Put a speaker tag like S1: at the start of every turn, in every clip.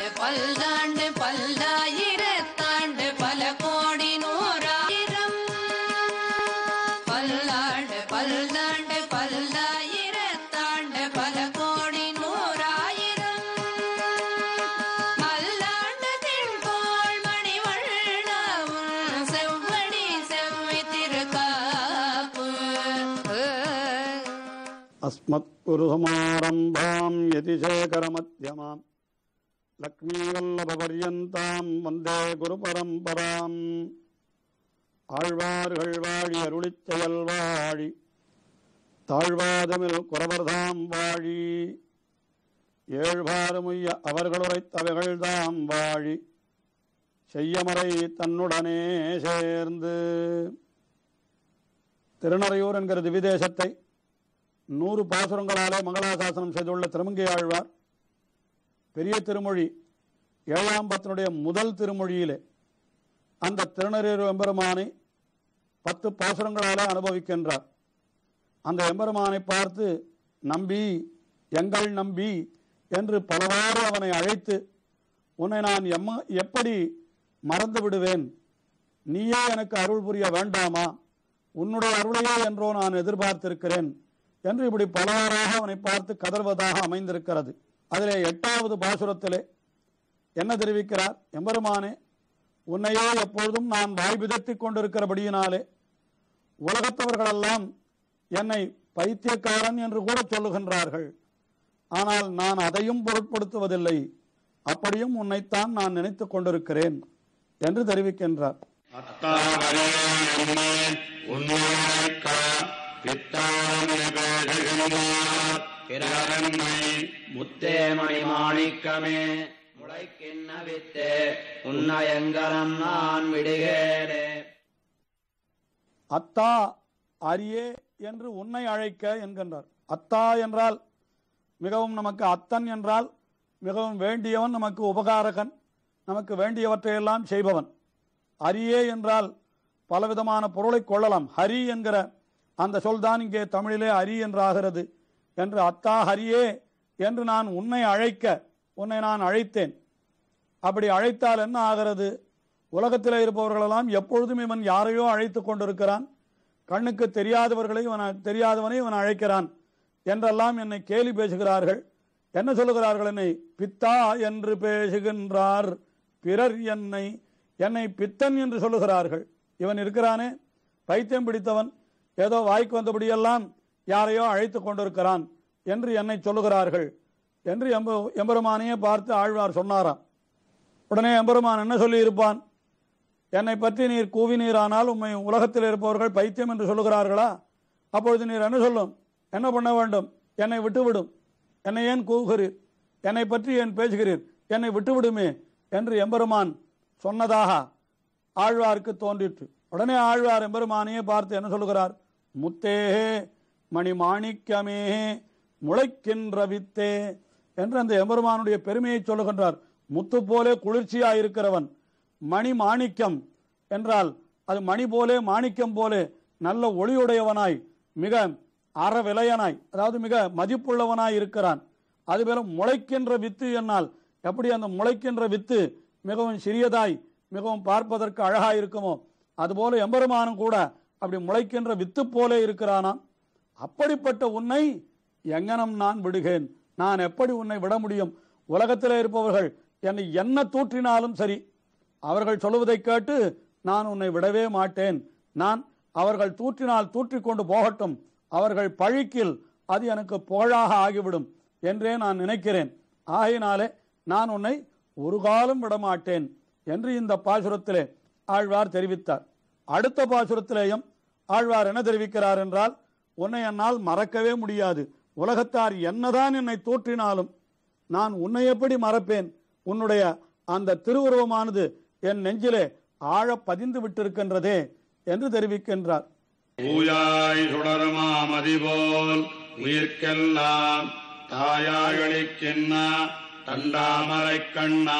S1: பல்லாண்டு பல்லாயிரத்தாண்டு பல கோடி நூறாயிரம் பல்லாண்டு பல்லாண்டு பல்லாயிரத்தாண்டு பல கோடி நூறாயிரம் மல்லாண்டு திண்கோள் மணிவண்ணாவும் செவ்வடி செவ்வி திருக்காப்பு
S2: अस्मत्पुरुषमारम्भाम् यतिशेखरमध्यमाम् லக்ஷ்மீவல்லபர்யந்தாம் வந்தே குருபரம்பராம் ஆழ்வார்கள் வாழி அருளிச் செயல் வாழி தாழ்வாதமில் குறவர்தாம் வாழி ஏழ்வாறுமுய்ய அவர்களுரைத்தவைகள்தாம் வாழி செய்யமறை தன்னுடனே சேர்ந்து திருநறையூர் என்கிற திவிதேசத்தை நூறு பாசுரங்களாலே மங்களாசாசனம் செய்துள்ள திருமங்கை ஆழ்வார் பெரிய திருமொழி ஏழாம் பத்தினுடைய முதல் திருமொழியிலே அந்த திருநறையூர் எம்பெருமானை பத்து பாசுரங்களாலே அனுபவிக்கின்றார் அந்த எம்பெருமானை பார்த்து நம்பி எங்கள் நம்பி என்று பலவாறு அவனை அழைத்து உன்னை நான் எம்ம எப்படி மறந்து விடுவேன் நீயே எனக்கு அருள் புரிய வேண்டாமா உன்னுடைய அருளையே என்றோ நான் எதிர்பார்த்திருக்கிறேன் என்று இப்படி பலவாறாக அவனை பார்த்து கதறுவதாக அமைந்திருக்கிறது அதிலே எட்டாவது பாசுரத்திலே என்ன தெரிவிக்கிறார் எம்பெருமானே உன்னையே எப்பொழுதும் நான் வாய் விதத்திக் கொண்டிருக்கிறபடியினாலே உலகத்தவர்களெல்லாம் என்னை பைத்தியக்காரன் என்று கூட சொல்லுகின்றார்கள் ஆனால் நான் அதையும் பொருட்படுத்துவதில்லை அப்படியும் உன்னைத்தான் நான் நினைத்துக் கொண்டிருக்கிறேன் என்று தெரிவிக்கின்றார்
S3: அத்தாவரே உன்னைக்கா பித்தாமிரபேதகன்னார் பிறரன்மை முத்தேமணி மாணிக்கமே முளைக்கிண்ண வித்தே உன்னயங்கரம் நான் விடுகேனே
S2: அத்தா அரியே என்று உன்னை அழைக்க என்கின்றார் அத்தா என்றால் மிகவும் நமக்கு அத்தன் என்றால் மிகவும் வேண்டியவன் நமக்கு உபகாரகன் நமக்கு வேண்டியவற்றையெல்லாம் செய்பவன் அரியே என்றால் பலவிதமான பொருளை கொள்ளலாம் ஹரி என்கிற அந்த சொல்தான் இங்கே தமிழிலே அரி என்றாகிறது என்று அத்தா ஹரியே என்று நான் உன்னை அழைக்க உன்னை நான் அழைத்தேன் அப்படி அழைத்தால் என்ன ஆகிறது உலகத்தில் இருப்பவர்களெல்லாம் எப்பொழுதும் இவன் யாரையோ அழைத்துக் கொண்டிருக்கிறான் கண்ணுக்கு தெரியாதவர்களை இவன் தெரியாதவனை இவன் அழைக்கிறான் என்றெல்லாம் என்னை கேலி பேசுகிறார்கள் என்ன சொல்லுகிறார்கள் என்னை பித்தா என்று பேசுகின்றார் பிறர் என்னை என்னை பித்தன் என்று சொல்லுகிறார்கள் இவன் இருக்கிறானே பைத்தியம் பிடித்தவன் ஏதோ வாய்க்கு வந்தபடியெல்லாம் யாரையோ அழைத்துக் கொண்டிருக்கிறான் என்று என்னை சொல்லுகிறார்கள் என்று எம்ப எம்பெருமானையே பார்த்து ஆழ்வார் சொன்னாராம் உடனே எம்பெருமான் என்ன சொல்லி இருப்பான் என்னை பற்றி நீர் கூவினீரானால் உம்மை உலகத்தில் இருப்பவர்கள் பைத்தியம் என்று சொல்லுகிறார்களா அப்பொழுது நீர் என்ன சொல்லும் என்ன பண்ண வேண்டும் என்னை விட்டுவிடும் என்னை ஏன் கூவுகிறீர் என்னை பற்றி ஏன் பேசுகிறீர் என்னை விட்டுவிடுமே என்று எம்பெருமான் சொன்னதாக ஆழ்வாருக்கு தோன்றிற்று உடனே ஆழ்வார் எம்பெருமானையே பார்த்து என்ன சொல்லுகிறார் முத்தே மணி மாணிக்கமே முளைக்கின்ற வித்தே என்று அந்த எம்பெருமானுடைய பெருமையை சொல்லுகின்றார் முத்து போலே குளிர்ச்சியாய் இருக்கிறவன் மணி மாணிக்கம் என்றால் அது மணி போலே மாணிக்கம் போலே நல்ல ஒளியுடையவனாய் மிக அறவிலையனாய் அதாவது மிக மதிப்புள்ளவனாய் இருக்கிறான் அதுபோல முளைக்கின்ற வித்து என்னால் எப்படி அந்த முளைக்கின்ற வித்து மிகவும் சிறியதாய் மிகவும் பார்ப்பதற்கு அழகாய் இருக்குமோ அதுபோல எம்பெருமானும் கூட அப்படி முளைக்கின்ற வித்து போலே இருக்கிறானாம் அப்படிப்பட்ட உன்னை எங்கனம் நான் விடுகேன் நான் எப்படி உன்னை விட முடியும் உலகத்தில் இருப்பவர்கள் என்னை என்ன தூற்றினாலும் சரி அவர்கள் சொல்லுவதை கேட்டு நான் உன்னை விடவே மாட்டேன் நான் அவர்கள் தூற்றினால் தூற்றிக் கொண்டு போகட்டும் அவர்கள் பழிக்கில் அது எனக்கு புகழாக ஆகிவிடும் என்றே நான் நினைக்கிறேன் ஆகையினாலே நான் உன்னை ஒரு காலம் விடமாட்டேன் என்று இந்த பாசுரத்திலே ஆழ்வார் தெரிவித்தார் அடுத்த பாசுரத்திலேயும் ஆழ்வார் என்ன தெரிவிக்கிறார் என்றால் உன்னை என்னால் மறக்கவே முடியாது உலகத்தார் என்னதான் என்னை தூற்றினாலும் நான் உன்னை எப்படி மறப்பேன் உன்னுடைய அந்த திருவுருவமானது என் நெஞ்சிலே ஆழ பதிந்து விட்டிருக்கின்றதே என்று தெரிவிக்கின்றார்
S3: ஊயாய் சுடருமாமதி போல் உயிர்க்கெல்லாம் தாயாயளிக்கின்ன தண்டாமரை கண்ணா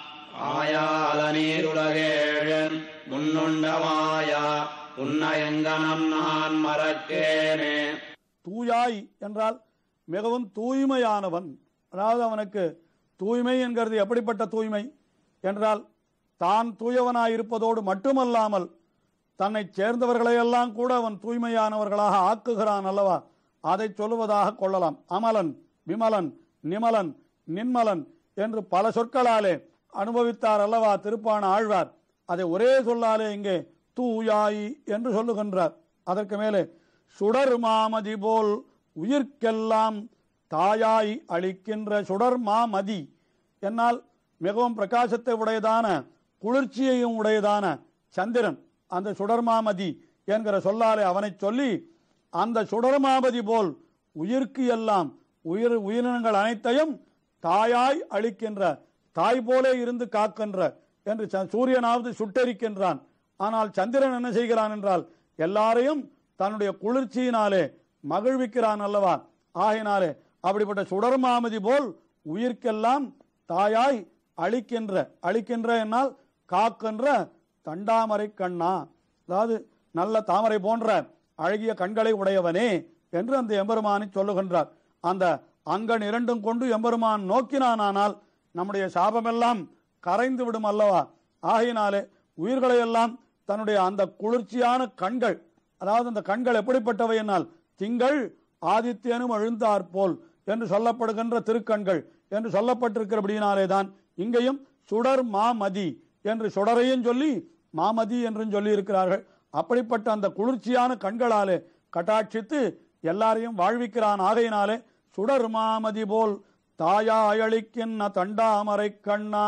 S3: ஆயால நீருலகேழன் முன்னுண்டமாயா உன்னயங்கனம் நான் மறக்கேனே
S2: தூயாய் என்றால் மிகவும் தூய்மையானவன் அதாவது அவனுக்கு தூய்மை என்கிறது எப்படிப்பட்ட தூய்மை என்றால் தான் தூயவனாயிருப்பதோடு மட்டுமல்லாமல் தன்னை சேர்ந்தவர்களையெல்லாம் கூட அவன் தூய்மையானவர்களாக ஆக்குகிறான் அல்லவா அதை சொல்லுவதாக கொள்ளலாம் அமலன் விமலன் நிமலன் நின்மலன் என்று பல சொற்களாலே அனுபவித்தார் அல்லவா திருப்பான ஆழ்வார் அதை ஒரே சொல்லாலே இங்கே தூயாய் என்று சொல்லுகின்றார் அதற்கு மேலே சுடர் மாமதி போல் உயிர்க்கெல்லாம் தாயாய் அளிக்கின்ற சுடர் மாமதி என்னால் மிகவும் பிரகாசத்தை உடையதான குளிர்ச்சியையும் உடையதான சந்திரன் அந்த சுடர்மாமதி என்கிற சொல்லாலே அவனை சொல்லி அந்த சுடர்மாமதி போல் உயிர்க்கு எல்லாம் உயிர் உயிரினங்கள் அனைத்தையும் தாயாய் அளிக்கின்ற தாய் போலே இருந்து காக்கின்ற என்று ச- சூரியனாவது சுட்டெரிக்கின்றான் ஆனால் சந்திரன் என்ன செய்கிறான் என்றால் எல்லாரையும் தன்னுடைய குளிர்ச்சியினாலே மகிழ்விக்கிறான் அல்லவா ஆகினாலே அப்படிப்பட்ட சுடர்மாமதி போல் உயிர்க்கெல்லாம் தாயாய் அளிக்கின்ற அளிக்கின்ற என்னால் காக்கின்ற தண்டாமரை கண்ணா அதாவது நல்ல தாமரை போன்ற அழகிய கண்களை உடையவனே என்று அந்த எம்பெருமானை சொல்லுகின்றார் அந்த அங்கன் இரண்டும் கொண்டு எம்பெருமான் நோக்கினானால் நம்முடைய சாபமெல்லாம் கரைந்து விடும் அல்லவா ஆகையினாலே உயிர்களை எல்லாம் தன்னுடைய அந்த குளிர்ச்சியான கண்கள் அதாவது அந்த கண்கள் எப்படிப்பட்டவை என்னால் திங்கள் ஆதித்யனும் எழுந்தார் போல் என்று சொல்லப்படுகின்ற திருக்கண்கள் என்று சொல்லப்பட்டிருக்கிறபடியினாலே தான் இங்கேயும் சுடர் மாமதி என்று சுடரையும் சொல்லி மாமதி என்றும் சொல்லி இருக்கிறார்கள் அப்படிப்பட்ட அந்த குளிர்ச்சியான கண்களாலே கட்டாட்சித்து எல்லாரையும் வாழ்விக்கிறான் ஆகையினாலே சுடர் மாமதி போல் தாயாயளிக்கின்ற தண்டாமரை கண்ணா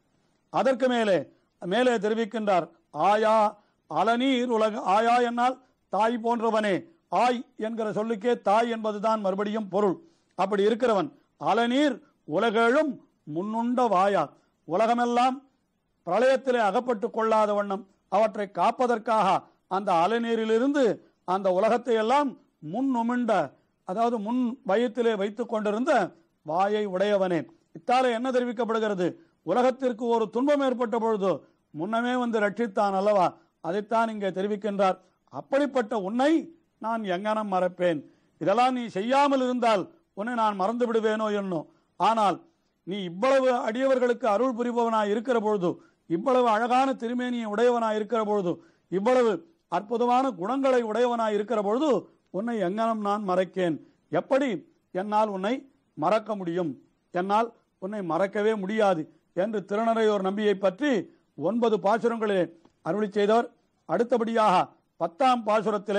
S2: அதற்கு மேலே மேலே தெரிவிக்கின்றார் ஆயா அலநீர் உலக ஆயா என்னால் தாய் போன்றவனே ஆய் என்கிற சொல்லுக்கே தாய் என்பதுதான் மறுபடியும் பொருள் அப்படி இருக்கிறவன் அலநீர் உலகேழும் முன்னுண்ட வாயா உலகமெல்லாம் பிரளயத்திலே அகப்பட்டு கொள்ளாத வண்ணம் அவற்றை காப்பதற்காக அந்த அலைநீரிலிருந்து அந்த உலகத்தை எல்லாம் முன் உமிண்ட அதாவது முன் வயத்திலே வைத்துக் கொண்டிருந்த வாயை உடையவனே இத்தாலே என்ன தெரிவிக்கப்படுகிறது உலகத்திற்கு ஒரு துன்பம் ஏற்பட்ட பொழுது முன்னமே வந்து ரட்சித்தான் அல்லவா அதைத்தான் இங்கே தெரிவிக்கின்றார் அப்படிப்பட்ட உன்னை நான் எங்கனம் மறப்பேன் இதெல்லாம் நீ செய்யாமல் இருந்தால் உன்னை நான் மறந்து விடுவேனோ என்னோ ஆனால் நீ இவ்வளவு அடியவர்களுக்கு அருள் புரிபவனாய் இருக்கிற பொழுது இவ்வளவு அழகான திருமேனியை உடையவனாய் இருக்கிற பொழுது இவ்வளவு அற்புதமான குணங்களை உடையவனாய் இருக்கிற பொழுது உன்னை எங்கனம் நான் மறைக்கேன் எப்படி என்னால் உன்னை மறக்க முடியும் என்னால் உன்னை மறக்கவே முடியாது என்று திருநறையோர் நம்பியை பற்றி ஒன்பது பாசுரங்களிலே அருளி செய்தவர் அடுத்தபடியாக பத்தாம் பாசுரத்திலே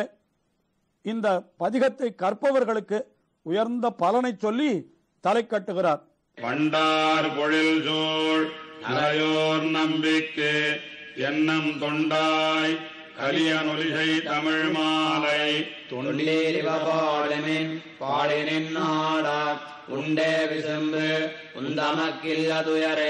S2: இந்த பதிகத்தை கற்பவர்களுக்கு உயர்ந்த பலனை சொல்லி தலை கட்டுகிறார்
S3: பண்டார் பொழில் சூழ் நரையோர் நம்பிக்கு எண்ணம் தொண்டாய் கலியனொலிசை தமிழ் மாலை
S4: துள்ளேலிவ பாடுமின் பாடினின் நாடா உண்டே விசும்பு உந்தமக்கில்ல துயரே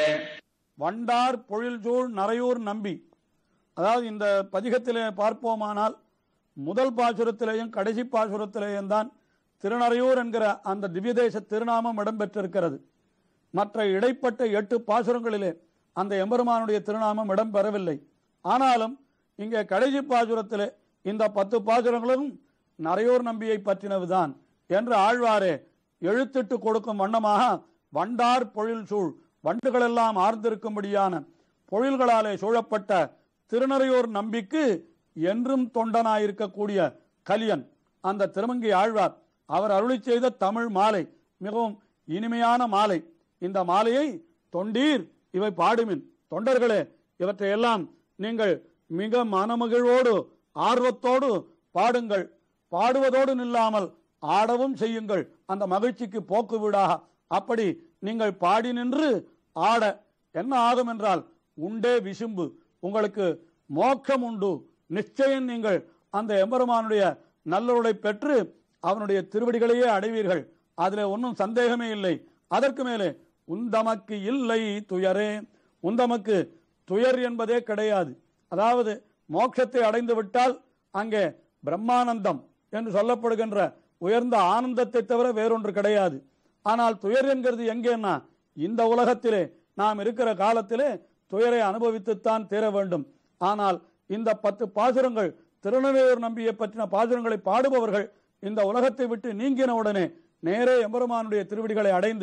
S2: வண்டார் பொழில்சூழ் நரையூர் நம்பி அதாவது இந்த பதிகத்திலே பார்ப்போமானால் முதல் பாசுரத்திலேயும் கடைசி பாசுரத்திலேயும் தான் திருநறையூர் என்கிற அந்த திவ்யதேச திருநாமம் இடம்பெற்றிருக்கிறது மற்ற இடைப்பட்ட எட்டு பாசுரங்களிலே அந்த எம்பெருமானுடைய திருநாமம் இடம்பெறவில்லை ஆனாலும் இங்கே கடைசி பாசுரத்திலே இந்த பத்து பாசுரங்களும் நரையூர் நம்பியை பற்றினதுதான் என்று ஆழ்வாரே எழுத்திட்டு கொடுக்கும் வண்ணமாக வண்டார் பொழில் சூழ் வண்டுகளெல்லாம் ஆர்ந்திருக்கும்படியான பொழில்களாலே சூழப்பட்ட திருநறையூர் நம்பிக்கு என்றும் தொண்டனாயிருக்கக்கூடிய கலியன் அந்த திருமங்கை ஆழ்வார் அவர் அருளி செய்த தமிழ் மாலை மிகவும் இனிமையான மாலை இந்த மாலையை தொண்டீர் இவை பாடுமின் தொண்டர்களே இவற்றையெல்லாம் நீங்கள் மிக மனமகிழ்வோடு ஆர்வத்தோடு பாடுங்கள் பாடுவதோடு நில்லாமல் ஆடவும் செய்யுங்கள் அந்த மகிழ்ச்சிக்கு போக்கு வீடாக அப்படி நீங்கள் பாடி நின்று ஆட என்ன ஆகும் என்றால் உண்டே விசும்பு உங்களுக்கு மோட்சம் உண்டு நிச்சயம் நீங்கள் அந்த எம்பெருமானுடைய நல்லருளை பெற்று அவனுடைய திருவடிகளையே அடைவீர்கள் அதிலே ஒன்றும் சந்தேகமே இல்லை அதற்கு மேலே உந்தமக்கு இல்லை துயரே உந்தமக்கு துயர் என்பதே கிடையாது அதாவது மோட்சத்தை அடைந்து விட்டால் அங்கே பிரம்மானந்தம் என்று சொல்லப்படுகின்ற உயர்ந்த ஆனந்தத்தை தவிர வேறொன்று கிடையாது ஆனால் துயர் என்கிறது எங்கேன்னா இந்த உலகத்திலே நாம் இருக்கிற காலத்திலே துயரை அனுபவித்துத்தான் தீர வேண்டும் ஆனால் இந்த பத்து பாசுரங்கள் திருநெல்வேலூர் நம்பியை பற்றின பாசுரங்களை பாடுபவர்கள் இந்த உலகத்தை விட்டு நீங்கின உடனே நேரே எம்பெருமானுடைய திருவடிகளை அடைந்து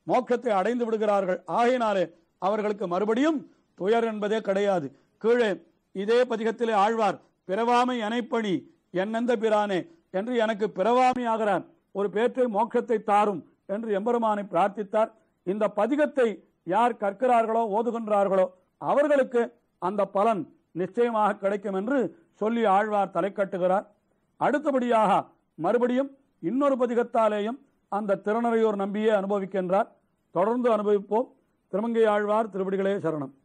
S2: மோட்சத்தை அடைந்து விடுகிறார்கள் ஆகையினாலே அவர்களுக்கு மறுபடியும் துயர் என்பதே கிடையாது கீழே இதே பதிகத்திலே ஆழ்வார் பிறவாமை அணைப்பணி என்னெந்த பிரானே என்று எனக்கு பிறவாமை ஆகிறான் ஒரு பேற்றை மோட்சத்தை தாரும் என்று எம்பெருமானை பிரார்த்தித்தார் இந்த பதிகத்தை யார் கற்கிறார்களோ ஓதுகின்றார்களோ அவர்களுக்கு அந்த பலன் நிச்சயமாக கிடைக்கும் என்று சொல்லி ஆழ்வார் தலை கட்டுகிறார் அடுத்தபடியாக மறுபடியும் இன்னொரு பதிகத்தாலேயும் அந்த திருநறையூர் நம்பியே அனுபவிக்கின்றார் தொடர்ந்து அனுபவிப்போம் திருமங்கை ஆழ்வார் திருவடிகளே சரணம்